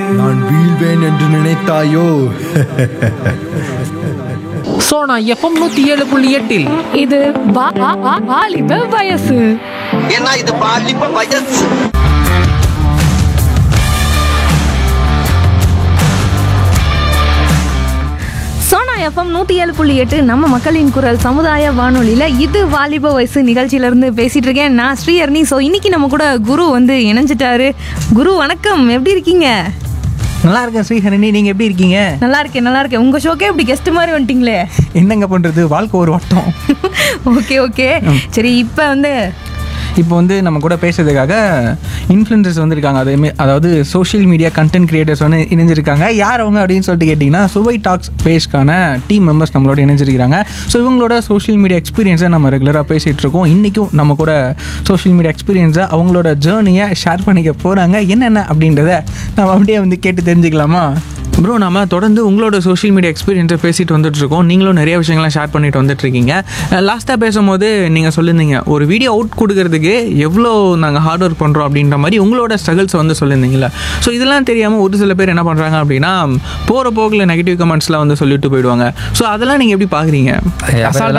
நான் வீழ்வேன் என்று நினைத்தாயோ சோனா எஃப்எம் நூத்தி ஏழு புள்ளி எட்டில் இது வா- வா- வா- வாலிப வயசு ஏன்னா இது பாலிப்ப வயசு சோனா எஃப்எம் நூற்றி ஏழு புள்ளி எட்டு நம்ம மக்களின் குரல் சமுதாய வானொலியில் இது வாலிப வயசு நிகழ்ச்சியிலேருந்து பேசிகிட்டு இருக்கேன் நான் ஸ்ரீஹர்னி ஸோ இன்னைக்கு நம்ம கூட குரு வந்து இணைஞ்சிட்டாரு குரு வணக்கம் எப்படி இருக்கீங்க நல்லா இருக்கேன் ஸ்ரீஹரணி நீங்கள் எப்படி இருக்கீங்க நல்லா இருக்கேன் நல்லா இருக்கேன் உங்கள் ஷோக்கே இப்படி கெஸ்ட் மாதிரி வந்துட்டீங்களே என்னங்க பண்ணுறது வாழ்க்கை ஒரு வட்டம் ஓகே ஓகே சரி இப்போ வந்து இப்போ வந்து நம்ம கூட பேசுறதுக்காக இன்ஃப்ளூயன்சர்ஸ் வந்திருக்காங்க அதேமே அதாவது சோஷியல் மீடியா கண்டென்ட் கிரியேட்டர்ஸ் வந்து இணைஞ்சிருக்காங்க யார் அவங்க அப்படின்னு சொல்லிட்டு கேட்டிங்கன்னா சுவை டாக்ஸ் பேஜ்க்கான டீம் மெம்பர்ஸ் நம்மளோட இணைஞ்சிருக்காங்க ஸோ இவங்களோட சோஷியல் மீடியா எக்ஸ்பீரியன்ஸை நம்ம ரெகுலராக பேசிகிட்டு இருக்கோம் இன்றைக்கும் நம்ம கூட சோஷியல் மீடியா எக்ஸ்பீரியன்ஸை அவங்களோட ஜேர்னியை ஷேர் பண்ணிக்க போகிறாங்க என்னென்ன அப்படின்றத நம்ம அப்படியே வந்து கேட்டு தெரிஞ்சுக்கலாமா ப்ரோ நாம தொடர்ந்து உங்களோட சோஷியல் மீடியா எக்ஸ்பீரியன்ஸை பேசிட்டு வந்துட்டு இருக்கோம் நீங்களும் நிறைய விஷயங்கள்லாம் ஷேர் பண்ணிட்டு வந்துட்டு இருக்கீங்க லாஸ்ட்டாக பேசும்போது நீங்கள் சொல்லியிருந்தீங்க ஒரு வீடியோ அவுட் கொடுக்கறதுக்கு எவ்வளோ நாங்கள் ஹார்ட் ஒர்க் பண்ணுறோம் அப்படின்ற மாதிரி உங்களோட ஸ்ட்ரகிள்ஸ் வந்து சொல்லியிருந்தீங்களா ஸோ இதெல்லாம் தெரியாமல் ஒரு சில பேர் என்ன பண்ணுறாங்க அப்படின்னா போகிற போக்கில் நெகட்டிவ் கமெண்ட்ஸ்லாம் வந்து சொல்லிட்டு போயிடுவாங்க ஸோ அதெல்லாம் நீங்கள் எப்படி பார்க்குறீங்க